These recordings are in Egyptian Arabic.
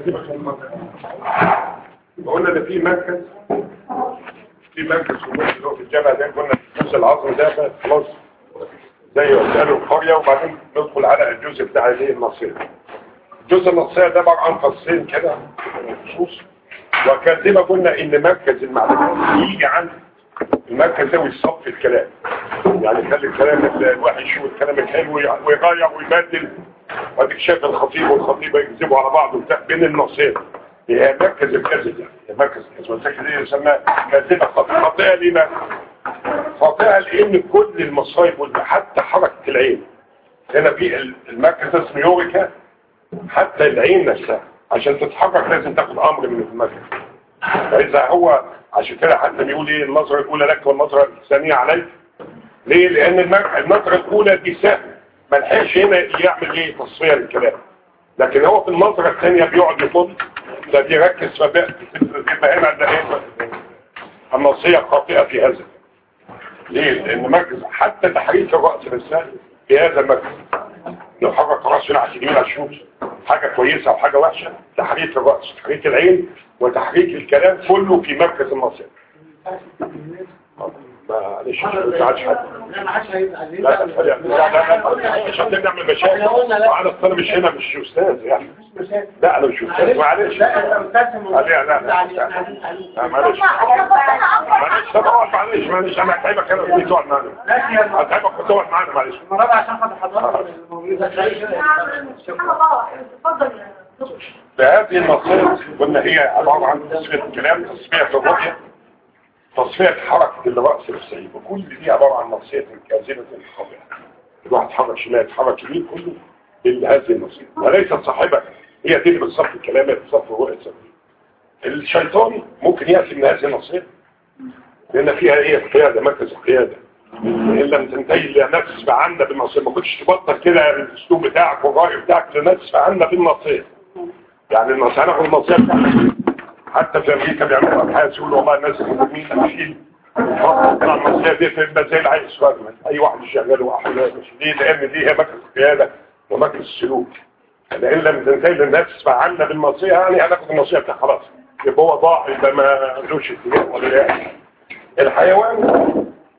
كاتبه في المنطقه قلنا ان في مركز في مركز في النص اللي هو في الجامعه ده كنا في نفس العصر ده خلاص زي وسائل القريه وبعدين ندخل على الجزء بتاع الايه النصيه الجزء النصيه ده عباره عن فصلين كده خصوص وكان زي ما قلنا ان مركز المعلومات يجي عند المركز ده ويصفي الكلام يعني يخلي الكلام الوحش والكلام الحلو ويغير ويبدل واديك شايف الخطيب والخطيبه يكذبوا على بعض وبتاع بين النصين هي مركز الكذب يعني هي مركز الكذب والفكر دي يسمى كذبه خاطئه خاطئه لما خاطئه لان كل المصايب وال- حتى حركه العين هنا في المركز اسمه يوريكا حتى العين نفسها عشان تتحرك لازم تاخد امر من المركز فاذا هو عشان كده حتى بيقول ايه النظره الاولى لك والنظره الثانيه عليك ليه لان المر- النظره الاولى دي سهل ما لحقش هنا يعمل ايه تصفيه للكلام لكن هو في النظره الثانيه بيقعد يطل ده بيركز فبقى يبقى هنا ده ايه النصيه خاطئه في هذا ليه لان مركز حتى تحريك الراس نفسها في هذا المركز لو حرك راسه ناحيه اليمين هتشوف حاجه كويسه او حاجه وحشه تحريك الراس تحريك العين وتحريك الكلام كله في مركز النصيه معلش ما تزعلش حد لا ما عادش هيبقى ليه لا لا لا لا مش عشان نعمل مشاكل وانا اصل انا مش هنا مش استاذ يعني لا انا مش استاذ معلش لا الاستاذ لا لا لا لا معلش معلش طب اقعد معلش معلش انا هتعبك انا في تقعد معانا هتعبك وتقعد معانا معلش المرابع عشان خاطر حضرتك الموجودة اتفضل يا دكتور فهذه النصيحة قلنا هي عبارة عن تصفية الكلام تصفية الرؤية تصفية حركة الرأس السعيد وكل دي عبارة عن نصيحة كاذبة خاطئة الواحد حرك شمال يتحرك يمين كله إلا هذه النصيحة وليست صاحبة هي دي اللي بتصفي الكلام هي بتصفي الرؤية السعيد الشيطان ممكن يأتي من هذه النصيحة لأن فيها ايه القيادة مركز القيادة إن لم تنتهي لنفس فعنا بالنصيحة ما كنتش تبطل كده الأسلوب بتاعك والرأي بتاعك لنفس فعنا بالنصيحة يعني النصيحة ناخد النصيحة بتاعتك حتى في امريكا بيعملوا ابحاث يقولوا والله الناس المسلمين تشيل النصيحة دي تبقى زي العيش فاهم اي واحد شغال واحد مش ليه لان دي هي مركز القيادة ومركز السلوك لان لم تنتهي للنفس فعنا بالنصيحة يعني هناخد النصيحة بتاع خلاص يبقى هو ضاع يبقى ما لوش اتجاه ولا لا الحيوان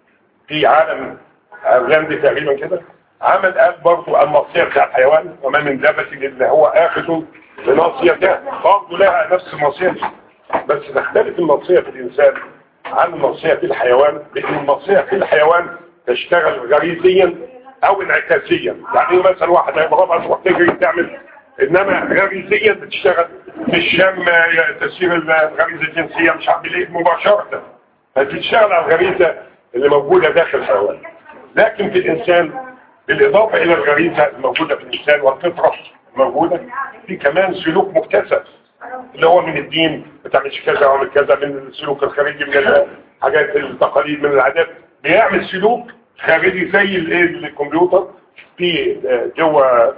في عالم هولندي تقريبا كده عمل قال برضه النصيحة بتاع الحيوان وما من دابة اللي هو اخذ بنصيحته برضه لها نفس النصيحة دي بس تختلف النصيحة في الإنسان عن النصيحة في الحيوان لأن النصيحة في الحيوان تشتغل غريزيا أو انعكاسيا يعني مثلا واحد هيبقى رابع تروح تجري تعمل إنما غريزيا بتشتغل في الشم تسيير الغريزة الجنسية مش عارف ليه مباشرة فتشتغل على الغريزة اللي موجودة داخل الحيوان لكن في الإنسان بالإضافة إلى الغريزة الموجودة في الإنسان والفطرة الموجودة في كمان سلوك مكتسب اللي هو من الدين ما تعملش كذا وعمل كذا من السلوك الخارجي من الحاجات التقاليد من العادات بيعمل سلوك خارجي زي الايه الكمبيوتر في جوه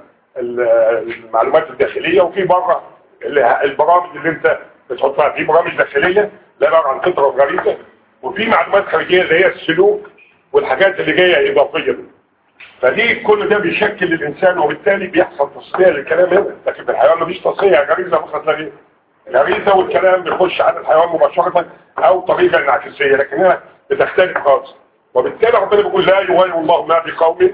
المعلومات الداخلية وفي بره البرامج اللي انت بتحطها في برامج داخلية لا عبارة عن فطرة وغريزة وفي معلومات خارجية اللي هي السلوك والحاجات اللي جاية إضافية فدي كل ده بيشكل الإنسان وبالتالي بيحصل تصفية للكلام هنا لكن في الحيوان مفيش تصفية غريزة فقط لا غير غريزة والكلام بيخش على الحيوان مباشرة أو طريقة انعكاسية لكن هنا بتختلف خالص وبالتالي ربنا بيقول لا يغير الله ما بقوم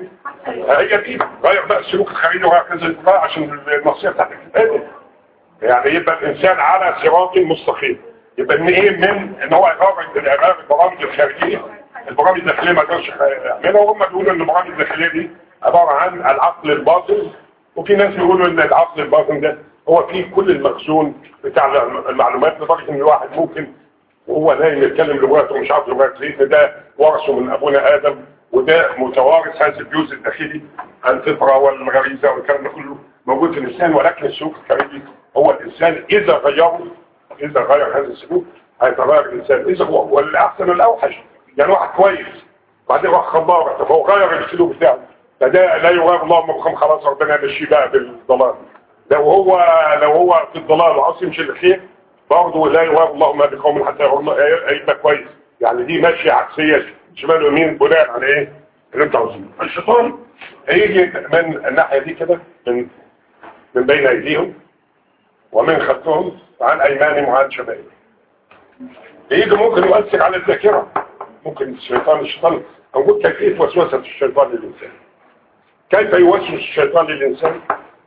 هي دي غير بقى السلوك الخارجي وهكذا بقى عشان النصيحة بتاعتك تتقدم يعني يبقى الإنسان على صراط مستقيم يبقى من ايه من ان هو يغير العباد البرامج الخارجية البرامج الداخلية ما يقدرش يعملها وهم بيقولوا ان البرامج الداخلية دي عبارة عن العقل الباطن وفي ناس بيقولوا ان العقل الباطن ده هو فيه كل المخزون بتاع المعلومات لدرجة ان الواحد ممكن وهو نايم يتكلم لغاته ومش عارف لغاته ليه ان ده ورثه من ابونا ادم وده متوارث هذا الجزء الداخلي الفطرة والغريزة والكلام ده كله موجود في الانسان ولكن السلوك الخارجي هو الانسان اذا غيره اذا غير هذا السلوك هيتغير الانسان اذا هو والاحسن الاوحش يعني واحد كويس بعدين راح خمارة فهو غير السلوك بتاعه فده لا يغير الله مقام خلاص ربنا يمشي بقى بالضلال لو هو لو هو في الضلال وعاوز يمشي للخير برضه لا يغير الله ما بقوم حتى يبقى كويس يعني دي ماشيه عكسيه شمال ويمين بناء على ايه اللي انت عاوزينه الشيطان هيجي من الناحيه دي كده من من بين ايديهم ومن خلفهم عن ايمانهم وعن شمائلهم يجي ممكن يؤثر على الذاكره ممكن الشيطان الشيطان موجود كيفيه وسوسه الشيطان للانسان كيف يوسوس الشيطان للانسان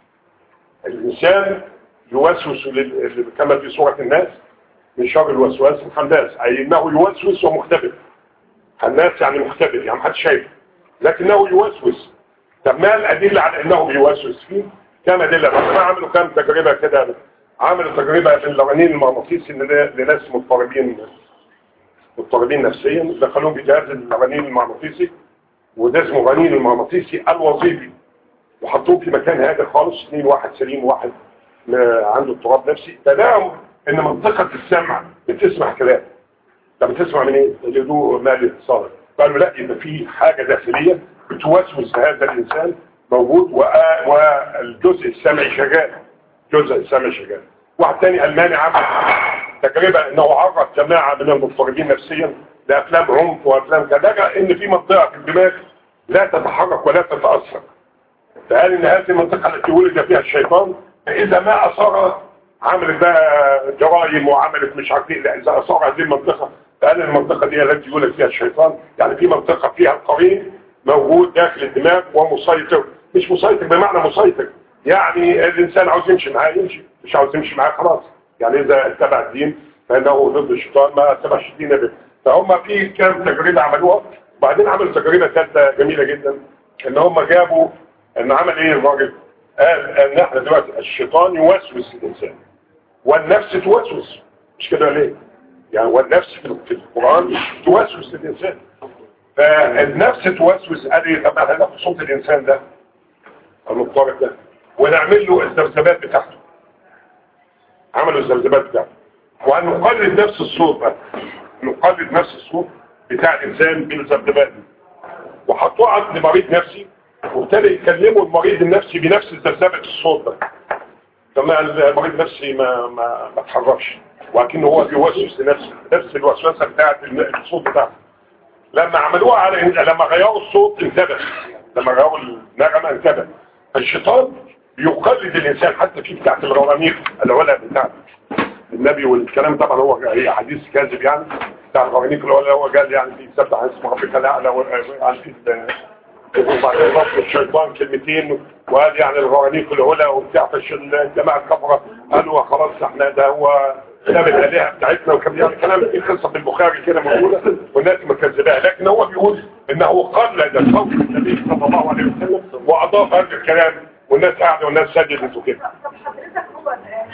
الانسان يوسوس لل... كما في سوره الناس من شر الوسواس الخناس اي انه يوسوس ومختبر خناس يعني مختبر يعني محدش شايفه لكنه يوسوس طب ما الادله على انه بيوسوس فيه كام ادله ما عملوا كام تجربه كده عملوا تجربه في اللغنين المغناطيسي لناس مضطربين مضطربين نفسيا دخلوهم بجهاز الغنين المغناطيسي وده اسمه غنين المغناطيسي الوظيفي وحطوه في مكان هادئ خالص اثنين واحد سليم واحد عنده اضطراب نفسي تلاقوا ان منطقة السمع بتسمع كلام طب بتسمع من ايه؟ الهدوء مال الاتصال قالوا لا يبقى في حاجة داخلية بتوسوس هذا الانسان موجود والجزء السمعي شغال جزء السمعي شغال واحد تاني الماني عمل تجربة انه عرض جماعة من المضطربين نفسيا لافلام عنف وافلام كذا ان في منطقة في الدماغ لا تتحرك ولا تتأثر فقال ان هذه المنطقة التي ولد فيها الشيطان اذا ما اثار عملت بقى جرائم وعملت مش عارف ايه لا اذا اثار هذه المنطقة فقال المنطقة دي التي يولد فيها الشيطان يعني في منطقة فيها القرين موجود داخل الدماغ ومسيطر مش مسيطر بمعنى مسيطر يعني الانسان عاوز يمشي معاه يمشي مش عاوز يمشي معاه خلاص يعني اذا اتبع الدين فانه ضد الشيطان ما اتبعش الدين به فهم في كام تجربة عملوها وبعدين عملوا تجربة ثالثة جميلة جدا ان هم جابوا ان عمل ايه الراجل قال ان احنا دلوقتي الشيطان يوسوس الانسان والنفس توسوس مش كده ليه يعني والنفس في القرآن توسوس الانسان فالنفس توسوس قال ايه طب احنا ناخد صوت الانسان ده المضطرب ده ونعمل له الذبذبات بتاعته عملوا الذبذبات بتاعته وهنقلد نفس الصوت بقى نقلد نفس الصوت بتاع الانسان بالذبذبات دي وحطوه عند مريض نفسي وابتدى يكلموا المريض النفسي بنفس ذبذبه الصوت ده طبعا المريض النفسي ما ما ما اتحركش ولكن هو بيوسوس لنفسه نفس الوسوسه بتاعت الصوت بتاعه لما عملوها على لما غيروا الصوت انتبه لما غيروا النغمه انتبه الشيطان بيقلد الانسان حتى في بتاعت الغرانيق العلا بتاعته النبي والكلام طبعا هو هي حديث كاذب يعني بتاع الغرانيق العلا هو قال يعني في سبع اسم ربك الاعلى يعني في وبعدين نص الشيطان كلمتين وقال يعني الغرانيق العلا وبتاع فش الجماعه الكفره قالوا خلاص احنا ده هو كلام الالهه بتاعتنا وكان يعني كلام في قصه في البخاري كده موجوده والناس مكذباها لكن هو بيقول انه قلد صوت النبي صلى الله عليه وسلم واضاف هذا الكلام والناس قاعده والناس سجدت وكده طب حضرتك هو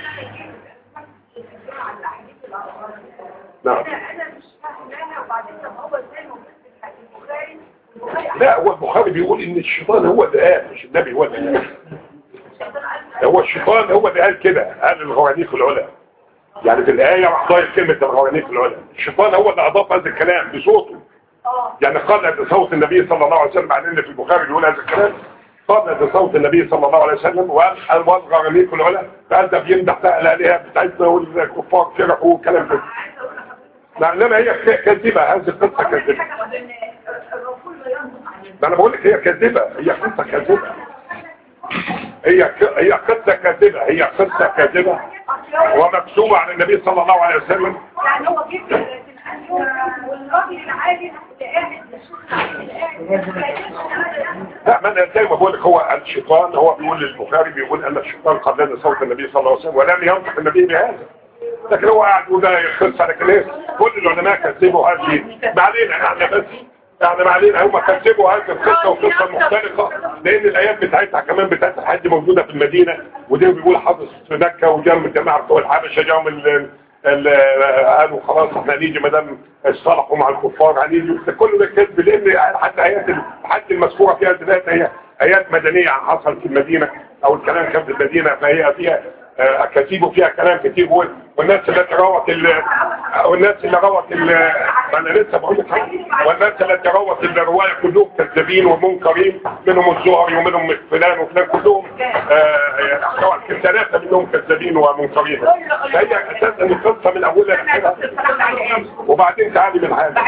نعم انا انا مش فاهماها وبعدين طب هو ازاي موجود في البخاري والبخاري لا هو البخاري بيقول ان الشيطان هو اللي قال مش النبي هو اللي قال هو الشيطان هو اللي قال كده قال الغوانيق العلا يعني في الآية راح ضايف كلمة الغوانيق العلا الشيطان هو اللي أضاف هذا الكلام بصوته اه يعني قال صوت النبي صلى الله عليه وسلم بعدين في البخاري بيقول هذا الكلام قال صوت النبي صلى الله عليه وسلم وقال الغوانيق العلا فقال ده بيمدح بقى الآلهة بتاعتنا والكفار فرحوا وكلام كده لا انما هي كذبة هذه القصة كذبة الرسول لا ينطق عن ده انا بقول لك هي كذبة هي قصة كذبة هي ك... هي قصة كذبة هي قصة كذبة ومكتوبة عن النبي صلى الله عليه وسلم يعني هو جه في الانيون والراجل العادي اللي قاعد الشخص اللي قاعد لا ما انا زي ما بقول لك هو الشيطان هو بيقول للبخاري بيقول ان الشيطان قد لنا صوت النبي صلى الله عليه وسلم ولم ينطق النبي بهذا لكن هو قاعد يقول ده قصه لكن ايه كل العلماء كذبوا هذه ما علينا احنا بس احنا ما علينا هم كذبوا هذه القصه وقصه مختلفه لان الايات بتاعتها كمان بتاعت الحج موجوده في المدينه ودي بيقول حدث في مكه وجاء من الجماعه بتوع الحبشه جاءوا من قالوا خلاص احنا هنيجي ما دام اصطلحوا مع الكفار هنيجي كل ده كذب لان حتى ايات الحج المذكوره فيها ذات هي ايات مدنيه حصلت في المدينه او الكلام كان في المدينه فهي فيها اكاذيب وفيها كلام كتير والناس اللي روت والناس اللي روت ما انا لسه بقول لك والناس اللي روت الروايه كلهم كذابين ومنكرين منهم الزهري ومنهم فلان وفلان كلهم ثلاثه منهم كذابين ومنكرين فهي اساسا القصه من اولها لاخرها وبعدين تعالي من حاجه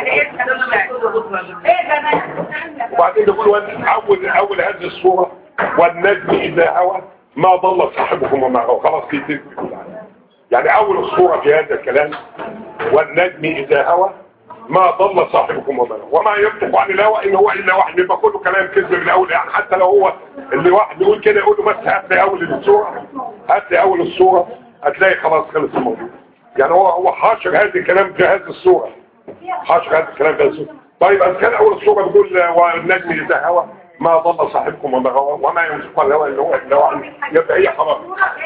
وبعدين نقول اول اول هذه الصوره والنجم اذا هوى ما ضل صاحبكم وما هو خلاص في تلك يعني اول الصورة في هذا الكلام والنجم اذا هوى ما ضل صاحبكم وما غوى. وما ينطق عن الهوى ان هو الا واحد يبقى كله كلام كذب من اول يعني حتى لو هو اللي واحد يقول كده يقول له بس هات لي اول الصورة هات لي اول الصورة هتلاقي خلاص خلص الموضوع يعني هو هو حاشر هذا الكلام في هذه الصورة حاشر هذا الكلام في هذه الصورة طيب اذا كان اول الصورة بيقول والنجم اذا هوى ما ضل صاحبكم وما غوى وما ينطق عن الهوى ان هو الا واحد يبقى هي خلاص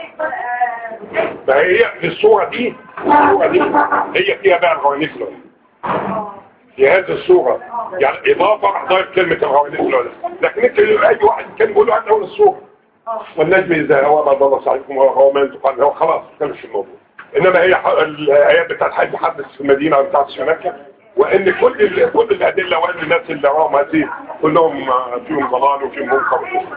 فهي في الصورة دي الصورة دي هي فيها بقى الغوانيس في هذه الصورة يعني إضافة ضايف كلمة الغوانيس الأولى لكن انت أي واحد كان يقول له عن أول الصورة والنجم إذا هو ما ضل صاحبكم هو ما ينطق عنه هو خلاص كان في الموضوع إنما هي ح- الآيات بتاعت حد حدث في المدينة أو بتاعت في مكة وإن كل ال- كل الأدلة وإن الناس اللي وراهم هذه كلهم آه، فيهم ضلال وفيهم منكر وكفر.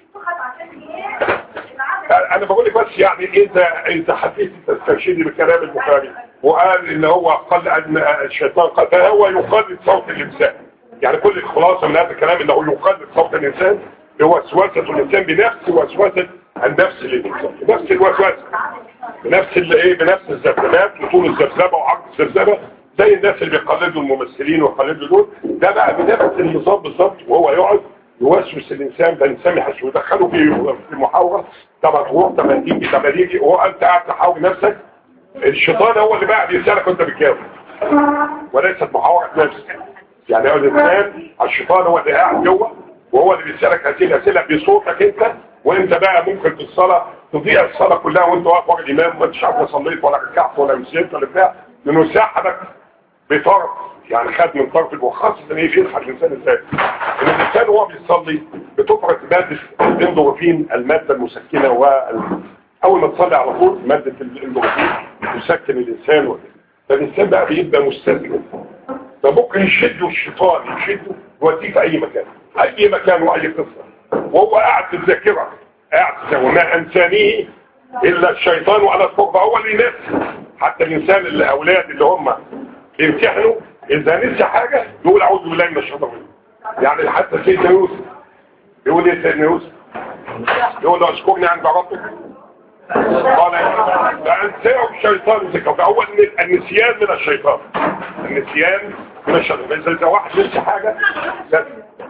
انا بقول لك بس يعني اذا اذا حبيت تسترشدي بكلام البخاري وقال ان هو قال ان الشيطان قال فهو يقلد صوت الانسان يعني كل الخلاصه من هذا الكلام انه يقلد صوت الانسان بوسوسه الانسان بنفس وسوسه النفس للانسان بنفس الوسوسه بنفس الايه بنفس الذبذبات وطول الذبذبه وعرض الذبذبه زي الناس اللي بيقلدوا الممثلين ويقلدوا دول ده بقى بنفس النظام بالظبط وهو يقعد يوسوس الانسان ده انسان يحس ويدخله في في محاوره طب هتروح طب هتيجي طب هتيجي وهو انت قاعد تحاول نفسك الشيطان هو اللي بقى بيسالك وانت بتجاوب وليست محاوره نفس يعني هو الانسان الشيطان هو اللي قاعد جوه وهو اللي بيسالك هذه الاسئله بصوتك انت وانت بقى ممكن في الصلاه تضيع الصلاه كلها وانت واقف ورا الامام ما انتش عارف لا صليت ولا ركعت ولا مسجدت ولا بتاع لانه سحبك بطرف يعني خد من طرف الوخاص ان ايه يلحق الانسان ازاي ان الانسان وهو بيصلي بتفرز ماده الاندورفين الماده المسكنه وال... اول ما تصلي على طول ماده الاندورفين تسكن الانسان وكده فالانسان بقى بيبقى مستسلم فممكن يشده الشيطان يشده يوديه في اي مكان اي مكان واي قصه وهو قاعد في الذاكره قاعد في وما انسانيه الا الشيطان وعلى الصحبه هو اللي ينسى حتى الانسان اللي اولاد اللي هم بيمتحنوا اذا نسي حاجه يقول اعوذ بالله من الشيطان الرجيم يعني حتى سيدنا يوسف يقول ايه سيدنا يوسف يقول له اشكرني عند ربك قال فانساه الشيطان ذكر فاول النسيان من الشيطان النسيان من الشيطان اذا إذا واحد نسي حاجه لازم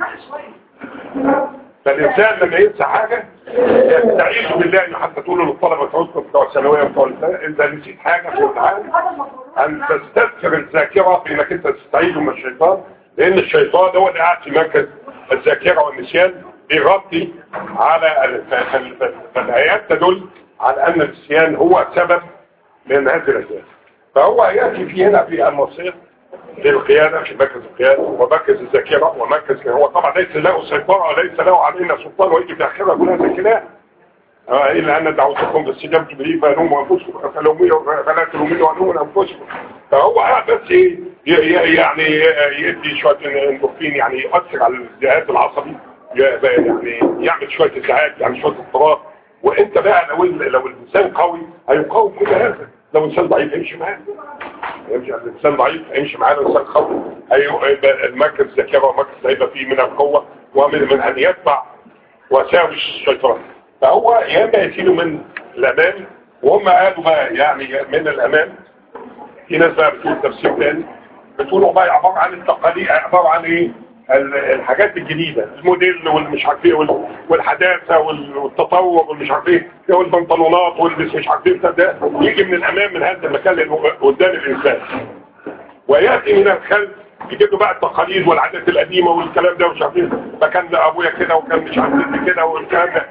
فالإنسان لما ينسى حاجة يستعيذ بالله إنه حتى تقول للطلبة بتوعكم بتوع الثانوية بتوع الثانوية إذا نسيت حاجة في الامتحان أن تستذكر الذاكرة في إنك أنت تستعيذ من الشيطان لأن الشيطان هو اللي قاعد في مركز الذاكرة والنسيان بيغطي على ال- ف- ف- ف- فالآيات تدل على أن النسيان هو سبب من هذه الأسباب فهو يأتي في هنا في المصير للقيادة في مركز القيادة ومركز الذاكرة ومركز هو طبعا ليس له سيطرة وليس له علينا سلطان ويجي في آخرها يقول هذا الكلام آه، إلا أن دعوتكم باستجابة لي فلوموا أنفسكم فلوموا فلا تلوموا ولوموا أنفسكم فهو قاعد بس إيه ي- ي- يعني يدي شوية اندورفين يعني يؤثر على الجهاز العصبي ي- يعني يعمل شوية ازعاج يعني شوية اضطراب وانت بقى لو ال- لو الانسان قوي هيقاوم كل هذا لو انسان ضعيف يمشي معاه يمشي الانسان ضعيف يمشي معاه الانسان قوي هيبقى المركز ذاكره ومركز هيبقى فيه من القوه ومن من ان يتبع وساوس الشيطان فهو يا اما يشيله من الامام وهم قالوا بقى يعني من الامام في ناس بقى بتقول تفسير تاني بتقولوا بقى عباره عن التقاليد عباره عن ايه ال- الحاجات الجديدة الموديل والمش عارف ايه وال- والحداثة وال- والتطور والمش عارف ايه والبنطلونات والبس مش عارف ايه ده يجي من الامام من هذا المكان لانه قدام الانسان وياتي من الخلف يجيب له بقى التقاليد والعادات القديمه والكلام ده ومش عارف ايه فكان ابويا كده وكان مش عارف إيه كده والكلام ده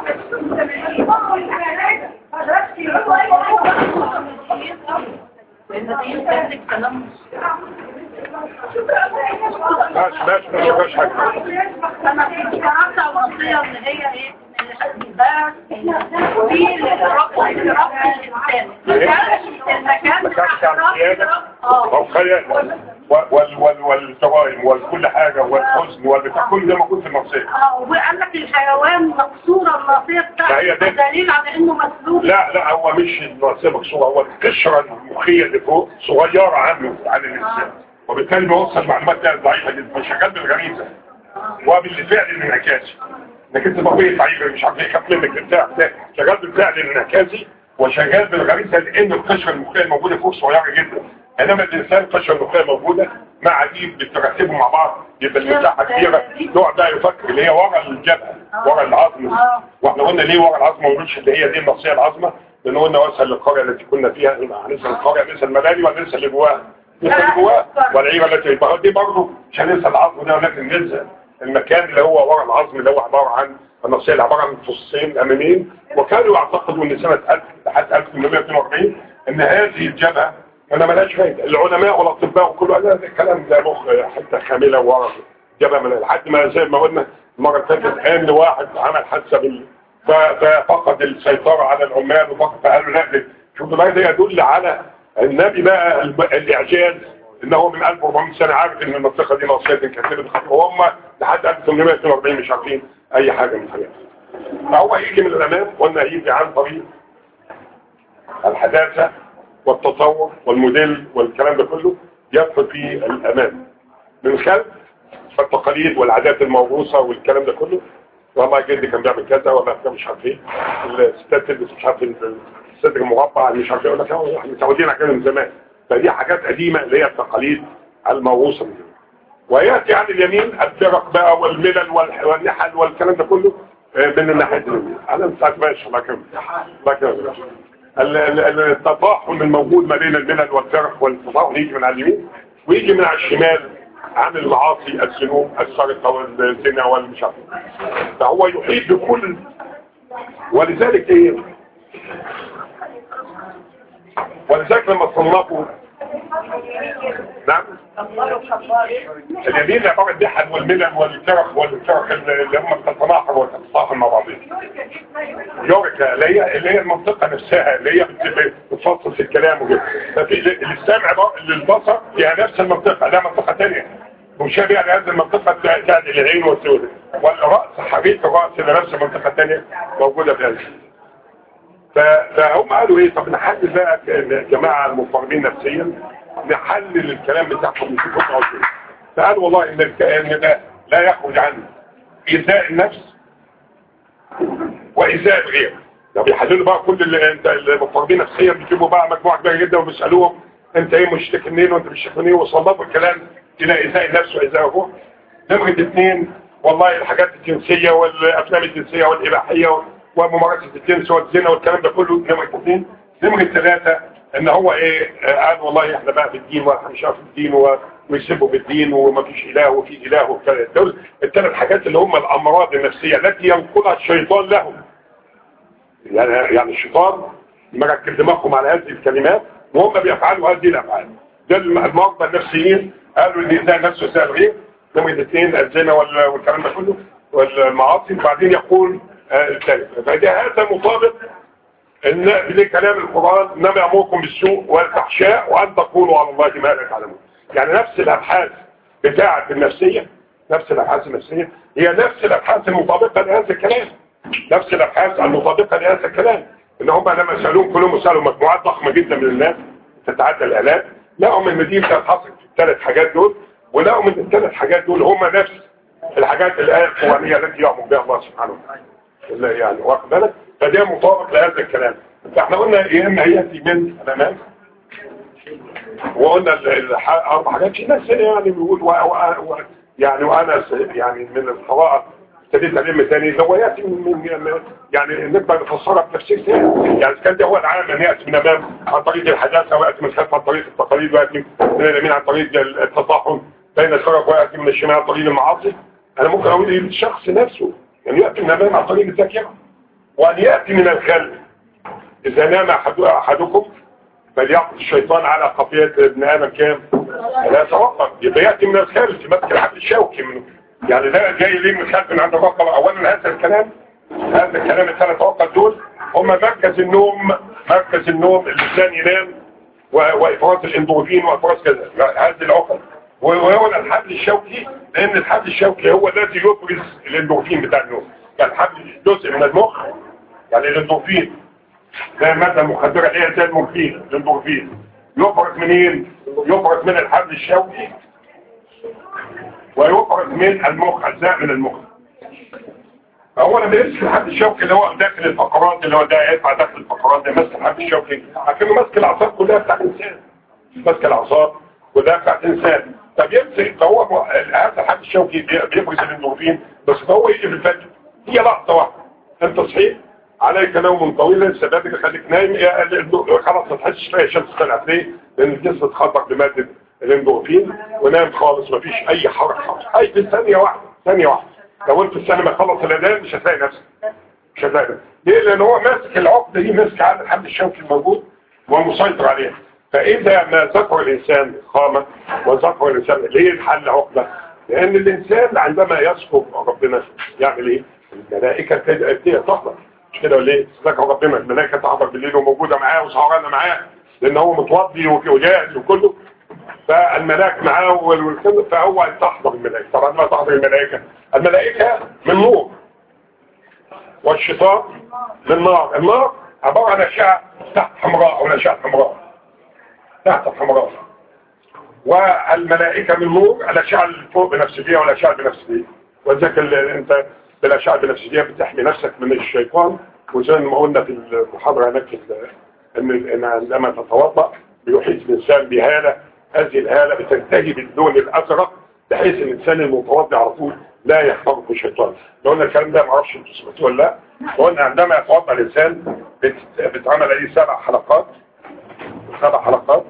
ماشي ماشي ماشي ماشي حاجه انا اتفرجت على الوصيه اللي هي ايه ده في ربط ربط الانسان المكان ما كانش بتاع عن ربط سيادة اه او خيال وال وال والجرائم وكل حاجة والحزن والبتاع كل ده موجود في النصيحة اه وقال لك الحيوان مكسوره الناصيه ما هي بتاعته ده. دليل على انه مسلوب لا لا هو مش النصيحة مكسورة هو القشرة المخية اللي فوق صغيرة عنه عن الإنسان وبالتالي بيوصل معلومات تانية ضعيفة جدا فشغال بالغريزة وبالفعل الانعكاسي انك انت بقيت ضعيف مش عارف ايه خاف منك بتاع بتاع. شغال بالفعل الانعكاسي وشغال بالغريزه لان القشره المخيه الموجوده فوق صغيره جدا انما الانسان القشره المخيه موجوده مع دي بتركبهم مع بعض يبقى المساحه كبيره نوع ده يفكر اللي هي ورا الجبهه ورا العظم واحنا قلنا ليه ورا العظم ما نقولش اللي هي دي النصيه العظمه لان قلنا وصل للقريه التي كنا فيها هننسى القريه ننسى المباني ولا ننسى اللي جواها ننسى اللي جواها والعيره التي يبقى دي برضه مش هننسى العظم ده ولكن ننسى المكان اللي هو ورا العظم اللي هو عباره عن النصيه اللي عباره عن فصين اماميين وكانوا يعتقدوا ان سنه 1000 لحد 1842 ان هذه الجبهه انا ملهاش فايده العلماء والاطباء وكله قال ده الكلام ده مخ حته خامله ورا جبهه من لحد ما زي ما قلنا المره اللي فاتت قام لواحد عمل حادثه بال ف- ففقد السيطره على العمال وفقد فقالوا لا شوفوا بقى ده يدل على النبي بقى الب- الاعجاز ان هو من 1400 سنه عارف ان المنطقه دي ناصيه كثيره وهم لحد 1842 مش عارفين اي حاجه من الحاجات فهو هيجي من الامام قلنا هيجي عن طريق الحداثه والتطور والموديل والكلام ده كله يدخل في الامام من خلف التقاليد والعادات الموروثه والكلام ده كله والله جدي كان بيعمل كذا ولا كان مش عارف ايه الستات تلبس مش عارف الصدر المربع مش عارف ايه يقول لك اه احنا متعودين على كده من زمان فدي حاجات قديمه اللي هي التقاليد الموروثه من زمان وياتي عن اليمين الفرق بقى والملل والح- والنحل والكلام ده كله آه، من الناحيه اليمين انا مش عارف ماشي الله يكرمك الله يكرمك ال- ال- التطاحن الموجود ما بين الملل والفرق والتطاحن يجي من على اليمين ويجي من على الشمال عن المعاصي الذنوب السرقه والزنا والمش عارف إيه. فهو يحيط بكل ولذلك ايه ولذلك لما صنفوا نعم اليمين عبارة عن النحل والملل والفرق والفرق اللي هم بتتناحر وتتصاحب مع بعضهم يوريكا اللي هي اللي هي المنطقة نفسها اللي هي بت- بتفصل في الكلام وكده ففي السمع بقى- للبصر فيها نفس المنطقة لا منطقة تانية مشابهة لهذه المنطقة بتاعت العين والسود والرأس حبيب الرأس اللي نفس المنطقة التانية موجودة في هذه ف- فهم قالوا ايه طب نحلل بقى ك- جماعة المفرمين نفسيا نحلل الكلام بتاعهم نشوف هم عاوزين ايه فقالوا والله ان الك- ان ده لا يخرج عن ايذاء النفس وايذاء الغير ده بيحللوا بقى كل اللي انت المفرمين نفسيا بيجيبوا بقى مجموعه كبيره جدا وبيسالوهم انت ايه مشتكي منين وانت مشتكي منين وصنفوا الكلام الى ايذاء النفس وايذاء الروح نمرة اثنين والله الحاجات الجنسية والافلام الجنسية والاباحية وممارسة الجنس والزنا والكلام ده كله نمرة اثنين نمرة ثلاثة ان هو ايه آه، قال والله احنا بقى في الدين واحنا مش عارف الدين و- ويسبوا بالدين ومفيش اله وفي اله والكلام دول الثلاث حاجات اللي هم الامراض النفسية التي ينقلها الشيطان لهم يعني يعني الشيطان مركب دماغهم على هذه الكلمات وهم بيفعلوا هذه الافعال ده الم- المرضى النفسيين قالوا ان ده نفسه زي الغير نمرة اثنين الزنا وال- والكلام ده كله والمعاصي وبعدين يقول آه، الثالث فده هذا مطابق ان بكلام القرآن انما يامركم بالسوء والفحشاء وان تقولوا على الله ما لا تعلمون يعني نفس الابحاث بتاعة النفسية نفس الابحاث النفسية هي نفس الابحاث المطابقة لهذا الكلام نفس الابحاث المطابقة لهذا الكلام ان هم لما سألوهم كلهم سألوا مجموعات ضخمة جدا من الناس تتعدى الالاف لقوا من المدينة حصل في الثلاث حاجات دول ولقوا من الثلاث حاجات دول هم نفس الحاجات الآية القرآنية التي يأمر بها الله سبحانه وتعالى اللي يعني واخد بالك فده مطابق لهذا الكلام فاحنا قلنا يا اما ياتي من الامام وقلنا ال- الح- اربع حاجات في ناس يعني بيقول و... و... و... يعني وانا س- يعني من القراءه ابتديت الم تاني هو ياتي من من- يعني نقدر نفسرها بتفسير ثاني يعني كان ده هو العام ان ياتي من امام عن طريق الحداثه وياتي من خلف عن طريق التقاليد وياتي من اليمين عن طريق التطاحن بين الفرق وياتي من الشمال عن طريق المعاصي انا ممكن اقول الشخص نفسه يعني ياتي من امام عن طريق الذاكره وان ياتي من الخلف اذا نام أحد احدكم فليعقد الشيطان على قضية ابن آدم كام؟ لا يتوقف يبقى يأتي من الخلف يمسك الحبل الشوكي منه يعني ده جاي ليه من الخلف من عند الرقبة أولا هذا الكلام هذا الكلام الثلاث عقد دول هم مركز النوم مركز النوم الإنسان ينام و- وإفراز الإندروفين وإفراز كذا لا، هذه العقد وهو الحبل الشوكي لأن الحبل الشوكي هو الذي يفرز الإندروفين بتاع النوم يعني الحبل جزء من المخ يعني الإندروفين زي المادة المخدرة اللي هي زي المورفين الامورفين يفرز منين يفرز من الحبل الشوكي ويفرز من المخ اجزاء من المخ هو لما يمسك الحد الشوكي اللي هو داخل الفقرات اللي هو ده يدفع داخل الفقرات ده ماسك الحد الشوكي عارفين ماسك الاعصاب كلها بتاعت الانسان ماسك الاعصاب كلها بتاعت الانسان طب يمسك فهو م- هذا الحد الشوكي بي- بيبرز الاندورفين بس فهو يجي في الفجر هي لحظه واحده انت صحيت عليك نوم طويل لسه بدري خليك نايم يا- ال- ال- خلاص ما تحسش فيها الشمس طلعت ليه؟ لان الجسم اتخدر بماده الاندورفين ونام خالص ما فيش اي حركه خالص اي في ثانيه واحده ثانيه واحده لو انت السينما خلص الاذان مش هتلاقي نفسك مش هتلاقي نفسك ليه؟ لان هو ماسك العقده دي ماسك على الحد الشوكي الموجود ومسيطر عليها فاذا ما ذكر الانسان خامه وذكر الانسان ليه الحل عقده؟ لان الانسان عندما يذكر ربنا يعمل ايه؟ الملائكه تبدا تحضر مش كده ولا ايه؟ ذكر ربنا الملائكه تحضر بالليل وموجوده معاه وسهرانه معاه لان هو متوضي وجاهز وكله فالملاك معاه والكل فهو تحضر الملائكه طبعا ما تحضر الملائكه الملائكه من نور والشيطان من نار النار عباره عن اشعه تحت حمراء او اشعه حمراء تحت حمراء والملائكه من نور الاشعه اللي فوق بنفسجيه والاشعه البنفسجيه وذاك اللي انت بالاشعه البنفسجيه بتحمي نفسك من الشيطان وزي ما قلنا في المحاضره هناك في ال- ان ان عندما تتوضا بيحيط الانسان بهاله هذه الهاله بتنتهي باللون الازرق بحيث الانسان المتوضا على طول لا يخترق الشيطان لو قلنا الكلام ده ما اعرفش انتوا سمعتوه ولا لا قلنا عندما يتوضا الانسان بت- بتعمل عليه سبع حلقات سبع حلقات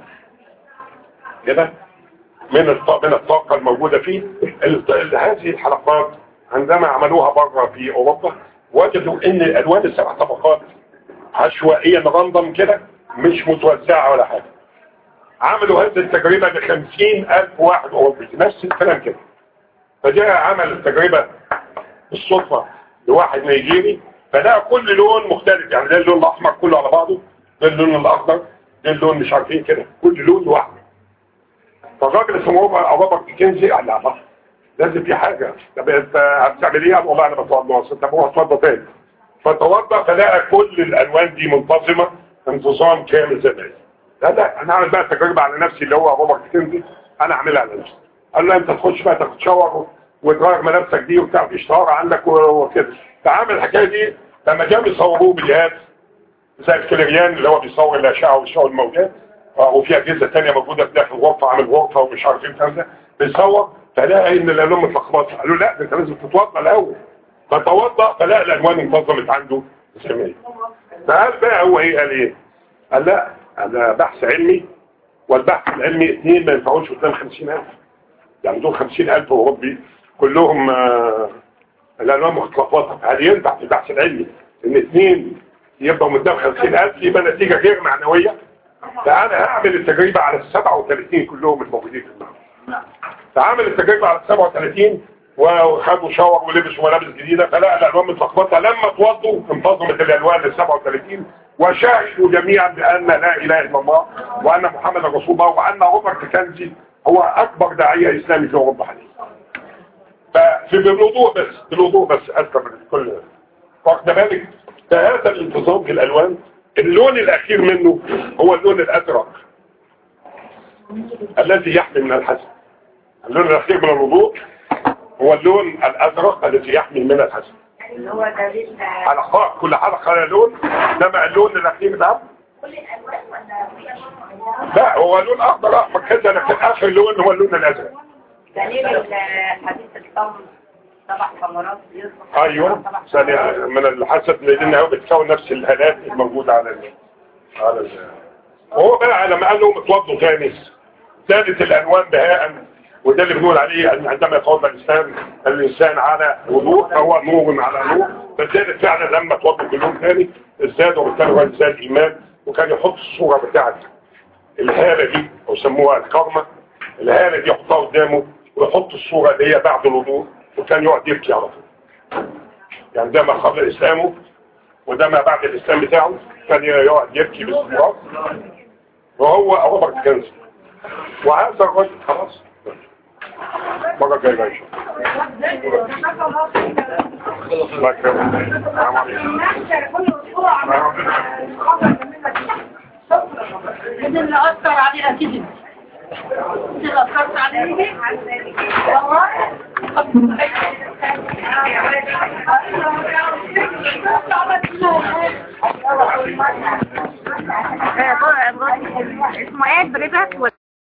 كده من الط- من الطاقة الموجودة فيه ال- ال- هذه الحلقات عندما عملوها بره في أوروبا وجدوا ان الألوان السبع طبقات عشوائيا راندم كده مش متوزعة ولا حاجة عملوا هذه التجربة لخمسين ألف واحد أوروبي نفس الكلام كده فجاء عمل التجربة بالصدفة لواحد نيجيري فلقى كل لون مختلف يعني ده اللون الأحمر كله على بعضه ده اللون الأخضر ده اللون مش عارفين كده كل لون لوحده فالراجل اسمه روبر- روبرت كينزي قال لا بقى لازم في حاجة طب انت هتعمل ايه؟ قال والله انا بتوضى اصل طب هو اتوضى تاني فتوضى فلقى كل الالوان دي منتظمة انتظام كامل زي ما هي لا لا انا اعمل بقى التجربة على نفسي اللي هو روبرت كينزي انا اعملها على نفسي قال له انت تخش بقى تاخد شاور وتغير ملابسك دي وبتاع في اشتهار عندك و- وكده فعمل الحكايه دي لما جابوا يصوروه بجهاز زي الكليريان اللي هو بيصور الاشعه ويصور الموجات آه، وفي اجهزه ثانيه موجوده في داخل الغرفه عامل غرفه ومش عارف ايه الكلام ده بيصور فلقى ان الالوان متلخبطه قالوا لا ده انت لازم تتوضا الاول فتوضا فلقى الالوان انتظمت عنده زي ما هي فقال بقى هو ايه قال ايه؟ قال لا انا بحث علمي والبحث العلمي اثنين ما ينفعوش قدام 50000 يعني دول 50000 اوروبي كلهم آه، الالوان متلخبطه هل ينفع في البحث العلمي ان اثنين يبقوا قدام 50000 يبقى نتيجه غير معنويه فانا هعمل التجربه على ال 37 كلهم الموجودين في المعرض فعمل التجربه على ال 37 وخدوا شاور ولبسوا ملابس جديده فلقى الالوان متلخبطه لما توضوا انتظمت الالوان لل 37 وشهدوا جميعا بان لا اله الا الله وان محمد رسول الله وان روبرت كنزي هو اكبر داعيه اسلامي في اوروبا حاليا ففي بالوضوء بس بالوضوء بس اذكر من كل واخد بالك فهذا الانتظام في الالوان اللون الاخير منه هو اللون الازرق الذي يحمي من الحسد اللون الاخير من الوضوء هو اللون الازرق الذي يحمي من الحسد اللي هو دليل حلقات كل حلقه لها لون انما اللون الاخير ده كل الالوان ولا في الوان معينه لا هو لون اخضر احمر كده لكن اخر لون هو اللون الازرق دليل حديث الصوم سبع ثمرات يصبح ايوه ثانية من الحسد لان هو بتكون نفس الهالات الموجودة على ال... على ال... وهو بقى لما قال لهم اتوضوا تاني زادت الالوان بهاء وده اللي بنقول عليه ان عندما يتوضا الانسان الانسان على وضوء فهو نور على نور فزادت فعلا لما توضوا كلهم تاني ازداد وبالتالي هو زاد ايمان وكان يحط الصوره بتاعت الهاله دي او سموها الكرمه الهاله دي يحطها قدامه ويحط الصوره اللي هي بعد الوضوء وكان يقعد يبكي على طول يعني ده ما قبل اسلامه وده ما بعد الاسلام بتاعه كان يقعد يبكي باستمرار وهو روبرت كنزي وهذا الرجل خلاص مرة جاية بقى إن شاء الله. الله يكرمك. السلام عليكم. اللي أثر عليه أكيد تغفرت عليه والله اسمه ايه بريبك